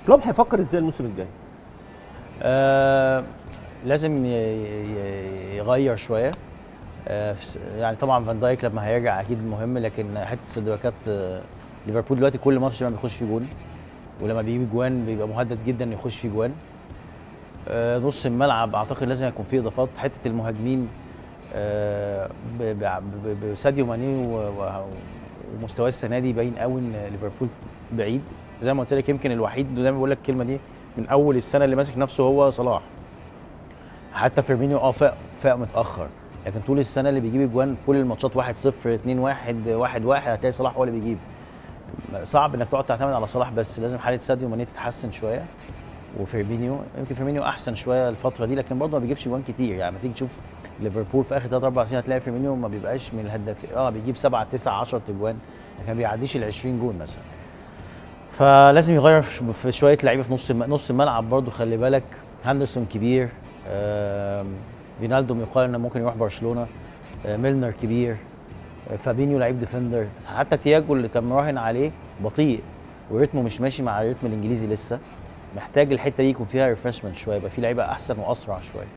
كلوب هيفكر ازاي الموسم الجاي آه لازم ي- ي- يغير شويه آه س- يعني طبعا فان دايك لما هيرجع اكيد مهم لكن حته السدباكات آه ليفربول دلوقتي كل ماتش دايما بيخش فيه جون ولما بيجيب جوان بيبقى مهدد جدا انه يخش فيه جوان آه نص الملعب اعتقد لازم يكون فيه اضافات حته المهاجمين آه ب- ب- ب- بساديو ماني و- و- ومستواه السنه دي باين قوي ان ليفربول بعيد زي ما قلت لك يمكن الوحيد دايما بقول لك الكلمه دي من اول السنه اللي ماسك نفسه هو صلاح حتى فيرمينيو اه فاق فاق متاخر لكن طول السنه اللي بيجيب اجوان كل الماتشات 1 0 2 1 1 1 هتلاقي صلاح هو اللي بيجيب صعب انك تقعد تعتمد على صلاح بس لازم حاله ساديو ماني تتحسن شويه وفيرمينيو يمكن فيرمينيو احسن شويه الفتره دي لكن برضه ما بيجيبش جوان كتير يعني لما تيجي تشوف ليفربول في اخر 3 4 سنين هتلاقي فيرمينيو ما بيبقاش من الهدافين اه بيجيب 7 9 10 اجوان لكن ما بيعديش ال 20 جون مثلا فلازم يغير في شويه لعيبه في نص الم- نص الملعب برضه خلي بالك هاندرسون كبير آم، فينالدوم يقال انه ممكن يروح برشلونه آه، ميلنر كبير آه، فابينيو لعيب ديفندر حتى تياجو اللي كان مراهن عليه بطيء وريتمه مش ماشي مع الريتم الانجليزي لسه محتاج الحته دي يكون فيها ريفرشمنت شويه يبقى في لعيبه احسن واسرع شويه